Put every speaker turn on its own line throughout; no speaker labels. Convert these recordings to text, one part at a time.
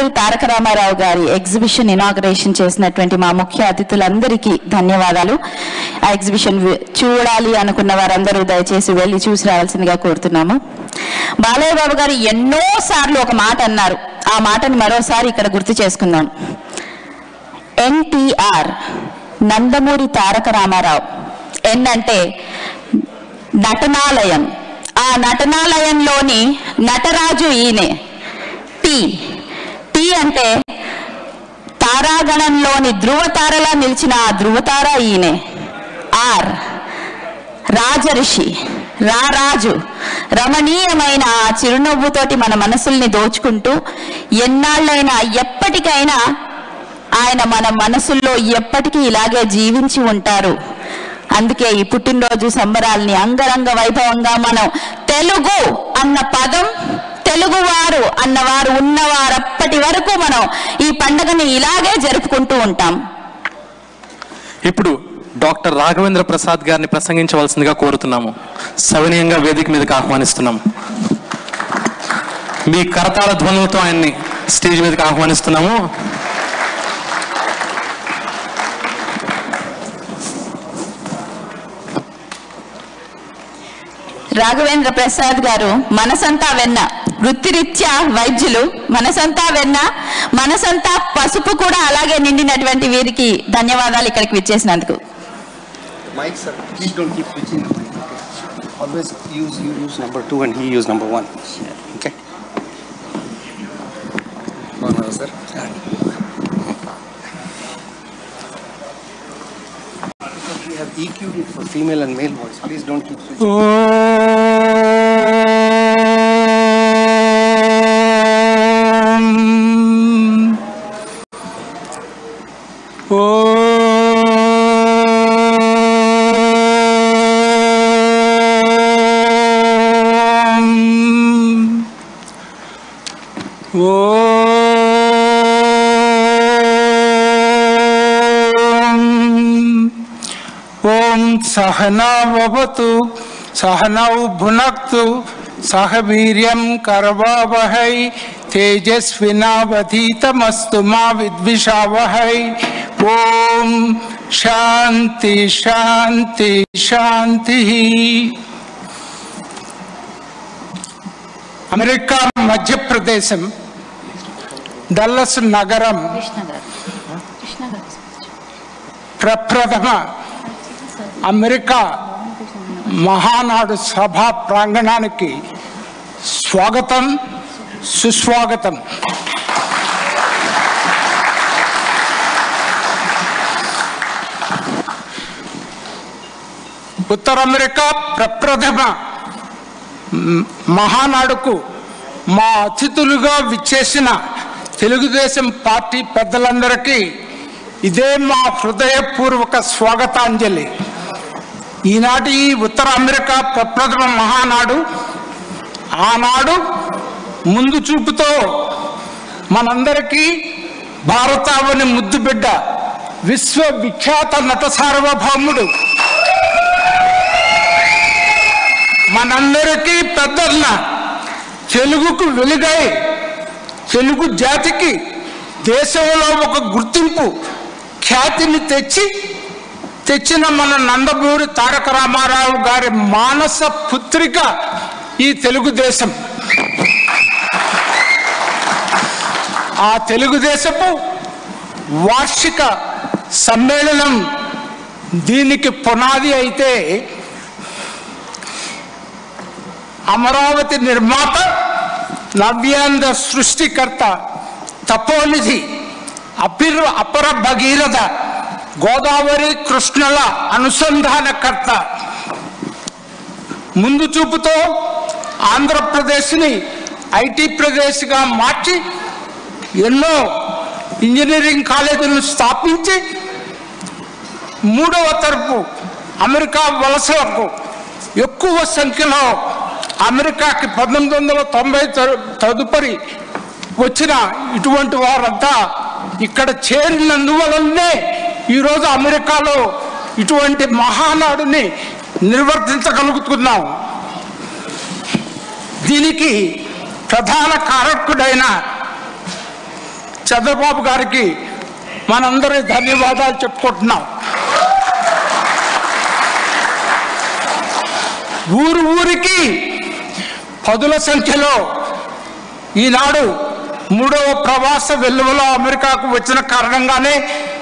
నందమూరి తారక రామారావు గారి exhibition inauguration చేసినటువంటి మా ముఖ్య అతిథులందరికీ ధన్యవాదాలు ఆ ఎగ్జిబిషన్ వి- చూడాలి అనుకున్న వారందరూ దయచేసి వెళ్ళి చూసి రావాల్సిందిగా కోరుతున్నాము బాలయ్య బాబు గారు ఎన్నో సార్లు ఒక మాట అన్నారు ఆ మాటని మరోసారి ఇక్కడ గుర్తు చేసుకుందాం ఎన్టీఆర్ నందమూరి తారక రామారావు ఎన్ అంటే నటనాలయం ఆ నటనాలయంలోని నటరాజు ఈయనే టీ టీ అంటే తారాగణంలోని ధృవతారలా నిలిచిన ఆ ధృవతార ఈయనే ఆర్ రాజఋషి రారాజు రమణీయమైన ఆ చిరునవ్వుతోటి మన మనసుల్ని దోచుకుంటూ ఎన్నాళ్ళైనా ఎప్పటికైనా ఆయన మన మనసుల్లో ఎప్పటికీ ఇలాగే జీవించి ఉంటారు అందుకే ఈ పుట్టినరోజు సంబరాల్ని అంగరంగ వైభవంగా మనం తెలుగు అన్న పదం తెలుగువారు అన్నవారు ఉన్నవారప్పటి వరకు మనం ఈ పండుగని ఇలాగే జరుపుకుంటూ ఉంటాం
ఇప్పుడు డాక్టర్ రాఘవేంద్ర ప్రసాద్ గారిని ప్రసంగించవలసిందిగా కోరుతున్నాము సవినయంగా వేదిక మీదకి ఆహ్వానిస్తున్నాము మీ కరతాళ ధ్వనులతో ఆయన్ని స్టేజ్ మీదకి ఆహ్వానిస్తున్నాము
రాఘవేంద్ర ప్రసాద్ గారు మనసంతా వెన్న వృత్తిరీత్యా వైద్యులు మనసంతా వెన్న మనసంతా పసుపు కూడా అలాగే నిండినటువంటి వీరికి ధన్యవాదాలు ఇక్కడికి విచ్చేసినందుకు
Mike, sir, please don't keep switching the mic. Okay? Always use you use number two and he use number one. Okay. One sir. Because we have EQ'd it for female and male voice. Please don't keep switching.
ఓం సహనావతు సహనౌ భునక్తు సహ వీర్యం కర్వావహై తేజస్వినావధీతమస్తు మా విద్విషావహై ఓం శాంతి శాంతి శాంతి America మధ్యప్రదేశం Dallas నగరం ప్రప్రథమ America Mahanadu సభా ప్రాంగణానికి స్వాగతం సుస్వాగతం ఉత్తర America ప్రప్రథమ మ్, మహానాడుకు మా అతిథులుగా విచ్చేసిన తెలుగుదేశం పార్టీ పెద్దలందరికీ ఇదే మా హృదయపూర్వక స్వాగతాంజలి ఈనాటి ఈ ఉత్తర అమెరికా ప్రప్రథమ మహానాడు ఆనాడు ముందు చూపుతో మనందరికీ భారతావని ముద్దు బిడ్డ విశ్వవిఖ్యాత నట సార్వభౌముడు మనందరికీ పెద్దన్న తెలుగుకు వెలుగై తెలుగు జాతికి దేశంలో ఒక గుర్తింపు ఖ్యాతిని తెచ్చి తెచ్చిన మన నందమూరి తారక రామారావు గారి మానస పుత్రిక ఈ తెలుగుదేశం ఆ తెలుగుదేశపు వార్షిక సమ్మేళనం దీనికి పునాది అయితే అమరావతి నిర్మాత నవ్యాంధ్ర సృష్టికర్త తపోనిధి అపిర్ అపర భగీరథ గోదావరి కృష్ణల అనుసంధానకర్త ముందు చూపుతో ఆంధ్రప్రదేశ్ని ఐటీ ప్రదేశ్గా మార్చి ఎన్నో ఇంజనీరింగ్ కాలేజీలను స్థాపించి మూడవ తరపు అమెరికా వలసలకు ఎక్కువ సంఖ్యలో అమెరికాకి పంతొమ్మిది వందల తొంభై తరు- తదుపరి వచ్చిన ఇటువంటి వారంతా ఇక్కడ చేరినందువలనే ఈరోజు అమెరికాలో ఇటువంటి మహానాడుని నిర్వర్తించగలుగుతున్నాం దీనికి ప్రధాన కారకుడైన చంద్రబాబు గారికి మనందరి ధన్యవాదాలు చెప్పుకుంటున్నాం ఊరు ఊరికి పదుల సంఖ్యలో ఈనాడు మూడవ ప్రవాస వెల్లువలో అమెరికాకు వచ్చిన కారణంగానే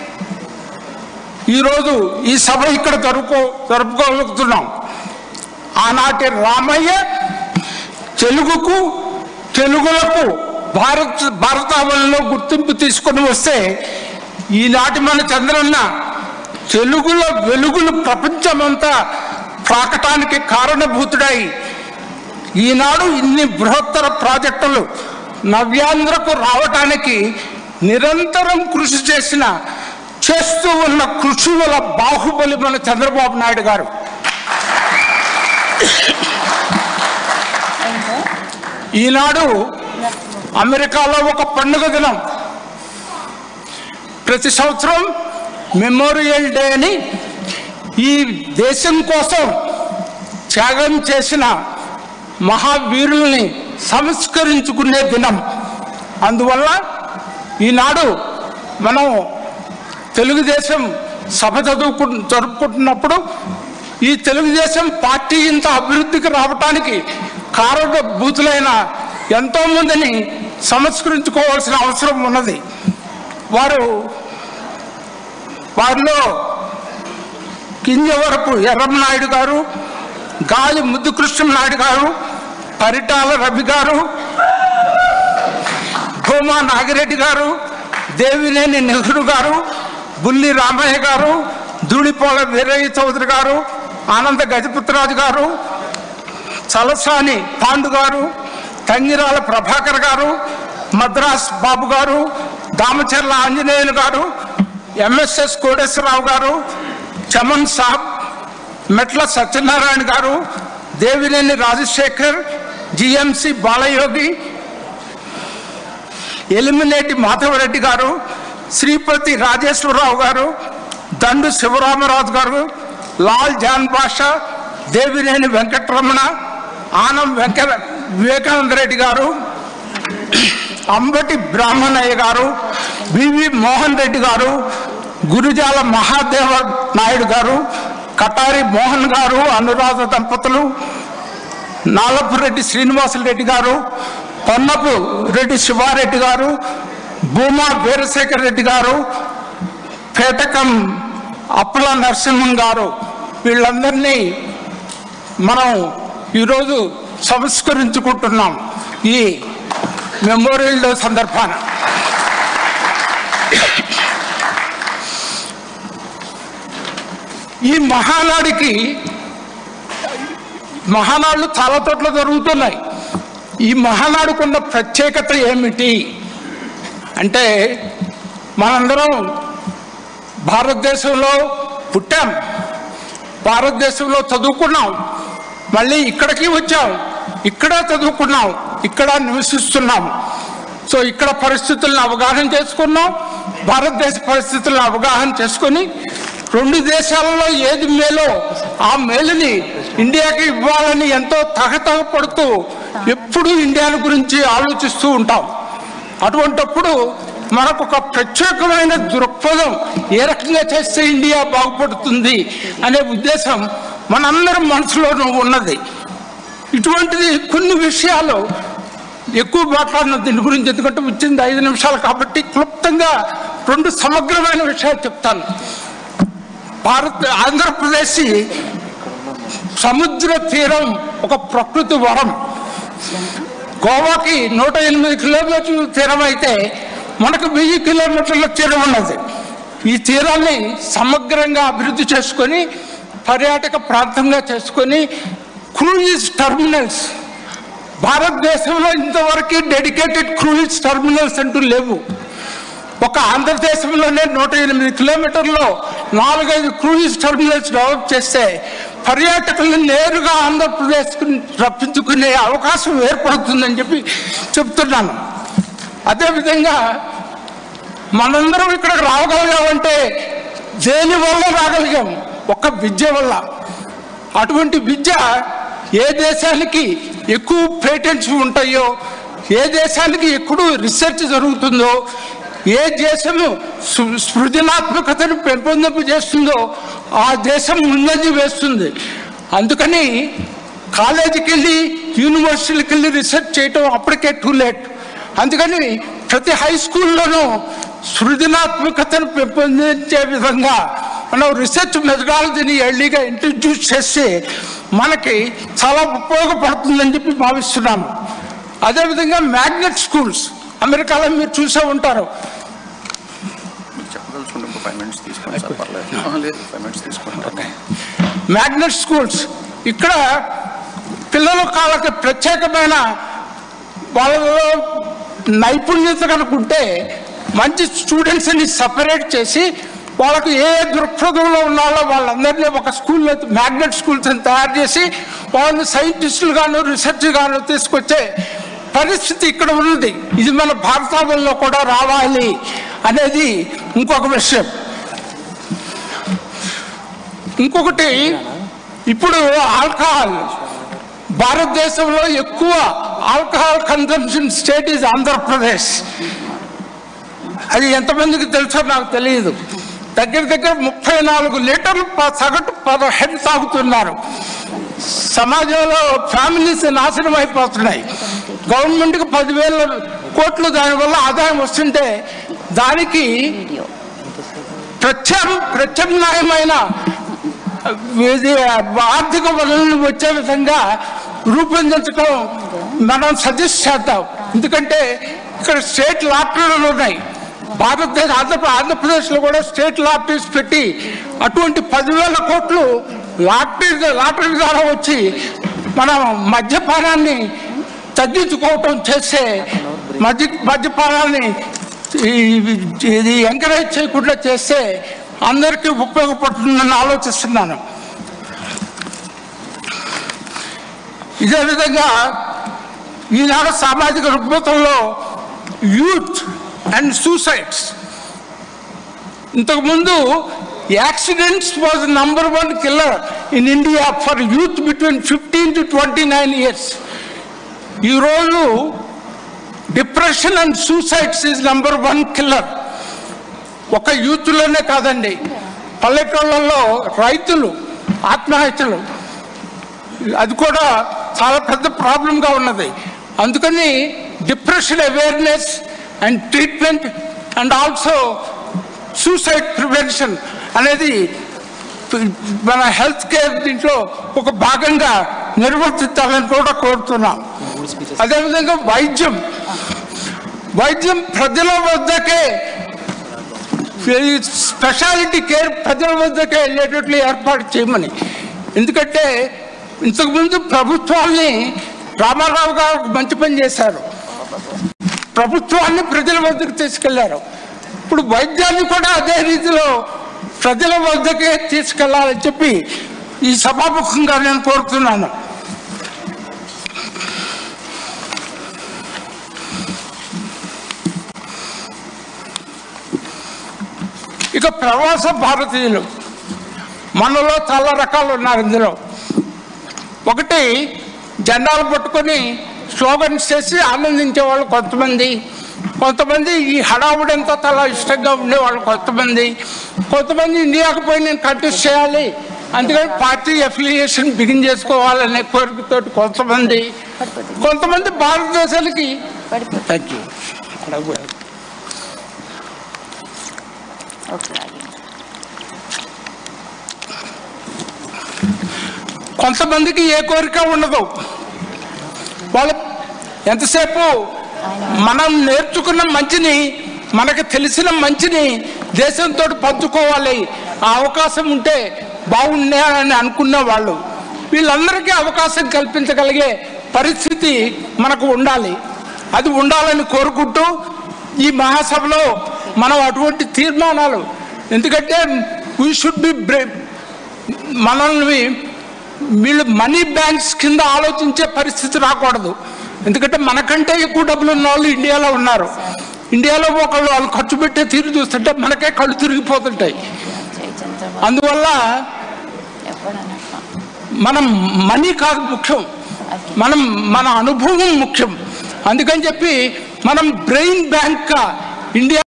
ఈరోజు ఈ సభ ఇక్కడ జరుపుకో జరుపుకోగలుగుతున్నాం ఆనాటి రామయ్య తెలుగుకు తెలుగులకు భారత్ భారతావనిలో గుర్తింపు తీసుకొని వస్తే ఈనాటి మన చంద్రన్న తెలుగులో వెలుగులు ప్రపంచమంతా ప్రాకటానికి కారణభూతుడై ఈనాడు ఇన్ని బృహత్తర ప్రాజెక్టులు నవ్యాంధ్రకు రావటానికి నిరంతరం కృషి చేసిన చేస్తూ ఉన్న కృషి వల్ల బాహుబలి మన చంద్రబాబు నాయుడు గారు ఈనాడు అమెరికాలో ఒక పండుగ దినం ప్రతి సంవత్సరం మెమోరియల్ డే అని ఈ దేశం కోసం త్యాగం చేసిన మహావీరుల్ని సంస్కరించుకునే దినం అందువల్ల ఈనాడు మనం తెలుగుదేశం సభ చదువుకు జరుపుకుంటున్నప్పుడు ఈ తెలుగుదేశం పార్టీ ఇంత అభివృద్ధికి రావటానికి కారణభూతులైన ఎంతో మందిని సంస్కరించుకోవాల్సిన అవసరం ఉన్నది వారు వారిలో కింజవరపు ఎర్రమనాయుడు గారు గాలి ముద్దుకృష్ణ నాయుడు గారు పరిటాల రవి గారు భూమా నాగిరెడ్డి గారు దేవినేని నెహ్రూ గారు బుల్లి రామయ్య గారు ధూళిపోల వీరయ్య చౌదరి గారు ఆనంద గజపతిరాజు గారు చలసాని పాండు గారు తంగిరాల ప్రభాకర్ గారు మద్రాస్ బాబు గారు దామచర్ల ఆంజనేయులు గారు ఎంఎస్ఎస్ కోటేశ్వరరావు గారు చమన్ సాబ్ మెట్ల సత్యనారాయణ గారు దేవినేని రాజశేఖర్ జిఎంసి బాలయోగి ఎలిమినేటి మాధవరెడ్డి గారు శ్రీపతి రాజేశ్వరరావు గారు దండు శివరామరాజు గారు లాల్ జాన్ బాషా దేవినేని వెంకటరమణ ఆనం వెంకట వివేకానంద రెడ్డి గారు అంబటి బ్రాహ్మణయ్య గారు వివి మోహన్ రెడ్డి గారు గురుజాల మహాదేవ నాయుడు గారు కటారి మోహన్ గారు అనురాధ దంపతులు నాలపురెడ్డి శ్రీనివాసరెడ్డి గారు పొన్నపు రెడ్డి శివారెడ్డి గారు భూమా వీరశేఖర్ రెడ్డి గారు పేటకం అప్పల నరసింహం గారు వీళ్ళందరినీ మనం ఈరోజు సంస్కరించుకుంటున్నాం ఈ మెమోరియల్ డే సందర్భాన ఈ మహానాడికి మహానాడులు చాలా చోట్ల జరుగుతున్నాయి ఈ మహానాడుకున్న ప్రత్యేకత ఏమిటి అంటే మనందరం భారతదేశంలో పుట్టాం భారతదేశంలో చదువుకున్నాం మళ్ళీ ఇక్కడికి వచ్చాం ఇక్కడ చదువుకున్నాం ఇక్కడ నివసిస్తున్నాం సో ఇక్కడ పరిస్థితులను అవగాహన చేసుకున్నాం భారతదేశ పరిస్థితులను అవగాహన చేసుకొని రెండు దేశాలలో ఏది మేలో ఆ మేలుని ఇండియాకి ఇవ్వాలని ఎంతో తహతహ పడుతూ ఎప్పుడూ ఇండియాని గురించి ఆలోచిస్తూ ఉంటాం అటువంటప్పుడు మనకు ఒక ప్రత్యేకమైన దృక్పథం ఏ రకంగా చేస్తే ఇండియా బాగుపడుతుంది అనే ఉద్దేశం మనందరం మనసులోనూ ఉన్నది ఇటువంటిది కొన్ని విషయాలు ఎక్కువ మాట్లాడిన దీని గురించి ఎందుకంటే వచ్చింది ఐదు నిమిషాలు కాబట్టి క్లుప్తంగా రెండు సమగ్రమైన విషయాలు చెప్తాను భారత్ ఆంధ్రప్రదేశ్ సముద్ర తీరం ఒక ప్రకృతి వరం గోవాకి నూట ఎనిమిది కిలోమీటర్ల తీరం అయితే మనకు వెయ్యి కిలోమీటర్ల తీరం ఉన్నది ఈ తీరాన్ని సమగ్రంగా అభివృద్ధి చేసుకొని పర్యాటక ప్రాంతంగా చేసుకొని క్రూయిజ్ టర్మినల్స్ భారతదేశంలో ఇంతవరకు డెడికేటెడ్ క్రూయిజ్ టర్మినల్స్ అంటూ లేవు ఒక ఆంధ్రదేశంలోనే నూట ఎనిమిది కిలోమీటర్లో నాలుగైదు క్రూయిజ్ టర్మినల్స్ డెవలప్ చేస్తే పర్యాటకులను నేరుగా ఆంధ్రప్రదేశ్కు రప్పించుకునే అవకాశం ఏర్పడుతుందని చెప్పి చెప్తున్నాను అదేవిధంగా మనందరం ఇక్కడికి రాగలిగామంటే దేని వల్ల రాగలిగాం ఒక విద్య వల్ల అటువంటి విద్య ఏ దేశానికి ఎక్కువ పేటెంట్స్ ఉంటాయో ఏ దేశానికి ఎక్కువ రీసెర్చ్ జరుగుతుందో ఏ దేశము సృ- సృజనాత్మకతను పెంపొందింపు చేస్తుందో ఆ దేశం ముందంజ వేస్తుంది అందుకని కాలేజీకి వెళ్ళి యూనివర్సిటీకి వెళ్ళి రీసెర్చ్ చేయటం అప్పటికే టూ లేట్ అందుకని ప్రతి హై స్కూల్లోనూ సృజనాత్మకతను పెంపొందించే విధంగా మనం రీసెర్చ్ మెథడాలజీని ఎర్లీగా ఇంట్రడ్యూస్ చేసి మనకి చాలా ఉపయోగపడుతుందని చెప్పి భావిస్తున్నాను అదేవిధంగా మ్యాగ్నెట్ స్కూల్స్ అమెరికాలో మీరు చూసే ఉంటారు
చెప్పదలుచుకుంటే ఒక ఫైవ్ మినిట్స్ తీసుకోండి సార్ పర్లేదు లేదు ఫైవ్ మినిట్స్ తీసుకోండి
మ్యాగ్నెట్ స్కూల్స్ ఇక్కడ పిల్లల కాళ్ళకి ప్రత్యేకమైన వాళ్ళలో నైపుణ్యత కనుక ఉంటే మంచి స్టూడెంట్స్ని సపరేట్ చేసి వాళ్ళకు ఏ ఏ దృక్పథంలో ఉన్నారో వాళ్ళందరినీ ఒక స్కూల్లో మ్యాగ్నెట్ స్కూల్స్ తయారు చేసి వాళ్ళని సైంటిస్టులు గాను రీసెర్చ్ గాను తీసుకొచ్చే పరిస్థితి ఇక్కడ ఉన్నది ఇది మన భారతావనిలో కూడా రావాలి అనేది ఇంకొక విషయం ఇంకొకటి ఇప్పుడు ఆల్కహాల్ భారతదేశంలో ఎక్కువ alcohol consumption state is Andhra Pradesh అది ఎంతమందికి తెలుసో నాకు తెలియదు దగ్గర దగ్గర ముప్పై నాలుగు లీటర్లు ప- సగటు పర్ హెడ్ తాగుతున్నారు సమాజంలో ఫ్యామిలీస్ నాశనం అయిపోతున్నాయి గవర్నమెంట్కి పదివేల కోట్లు దానివల్ల ఆదాయం వస్తుంటే దానికి ప్రత్యామ్ ప్రత్యామ్నాయమైన ఇది ఆర్థిక వనరులు వచ్చే విధంగా రూపొందించడం మనం సజెస్ట్ చేద్దాం ఎందుకంటే ఇక్కడ స్టేట్ లాటరీలు ఉన్నాయి భారతదేశ ఆంధ్ర ఆంధ్రప్రదేశ్లో కూడా స్టేట్ లాటరీస్ పెట్టి అటువంటి పదివేల కోట్లు లాటరీ లాటరీ ద్వారా వచ్చి మన మద్యపానాన్ని తగ్గించుకోవటం చేస్తే మద్య మద్యపానాన్ని ఈ- ఇది ఎంకరేజ్ చేయకుండా చేస్తే అందరికీ ఉపయోగపడుతుందని ఆలోచిస్తున్నాను ఇదే విధంగా ఈనాడు సామాజిక రుగ్మతంలో యూత్ అండ్ సూసైడ్స్ ఇంతకుముందు accidents was number one killer in India for youth between fifteen to twenty nine years ఈరోజు depression and suicides is number one killer ఒక యూత్లోనే కాదండి పల్లెటూళ్ళల్లో రైతులు ఆత్మహత్యలు అది కూడా చాలా పెద్ద ప్రాబ్లంగా ఉన్నది అందుకని depression awareness and treatment and also suicide prevention అనేది మన హెల్త్ కేర్ దీంట్లో ఒక భాగంగా నిర్వర్తించాలని కూడా కోరుతున్నాం అదేవిధంగా వైద్యం వైద్యం ప్రజల వద్దకే ఈ స్పెషాలిటీ కేర్ ప్రజల వద్దకే వెళ్ళేటట్లు ఏర్పాటు చేయమని ఎందుకంటే ఇంతకుముందు ప్రభుత్వాల్ని రామారావు గారు మంచి పని చేశారు ప్రభుత్వాన్ని ప్రజల వద్దకు తీసుకెళ్లారు ఇప్పుడు వైద్యాన్ని కూడా అదే రీతిలో ప్రజల వద్దకే తీసుకెళ్లాలని చెప్పి ఈ సభాముఖంగా నేను కోరుతున్నాను ఇక ప్రవాస భారతీయులు మనలో చాలా రకాలు ఉన్నారు ఇందులో ఒకటి జెండాలు పట్టుకొని స్లోగన్స్ చేసి ఆనందించే వాళ్ళు కొంతమంది కొంతమంది ఈ హడావుడంతా చాలా ఇష్టంగా ఉండేవాళ్ళు కొంతమంది కొంతమంది ఇండియాకు పోయి నేను కంటెస్ట్ చేయాలి అందుకని పార్టీ అఫిలియేషన్ బిగిన్ చేసుకోవాలనే కోరికతోటి కొంతమంది కొంతమంది భారతదేశానికి థ్యాంక్ యూ కొంతమందికి ఏ కోరిక ఉండదు వాళ్ళు ఎంతసేపు మనం నేర్చుకున్న మంచిని మనకు తెలిసిన మంచిని దేశంతో పంచుకోవాలి ఆ అవకాశం ఉంటే బాగుండే అని అనుకున్న వాళ్ళు వీళ్ళందరికీ అవకాశం కల్పించగలిగే పరిస్థితి మనకు ఉండాలి అది ఉండాలని కోరుకుంటూ ఈ మహాసభలో మనం అటువంటి తీర్మానాలు ఎందుకంటే వీ షుడ్ బి బ్రేవ్ మనల్ని వీళ్ళు మనీ బ్యాంక్స్ కింద ఆలోచించే పరిస్థితి రాకూడదు ఎందుకంటే మనకంటే ఎక్కువ డబ్బులు ఉన్న వాళ్ళు ఇండియాలో ఉన్నారు ఇండియాలో ఒకళ్ళు వాళ్ళు ఖర్చు పెట్టే తీరు చూస్తుంటే మనకే కళ్ళు తిరిగిపోతుంటాయి అందువల్ల మనం మనీ కాదు ముఖ్యం మనం మన అనుభవం ముఖ్యం అందుకని చెప్పి మనం బ్రెయిన్ బ్యాంక్గా ఇండియా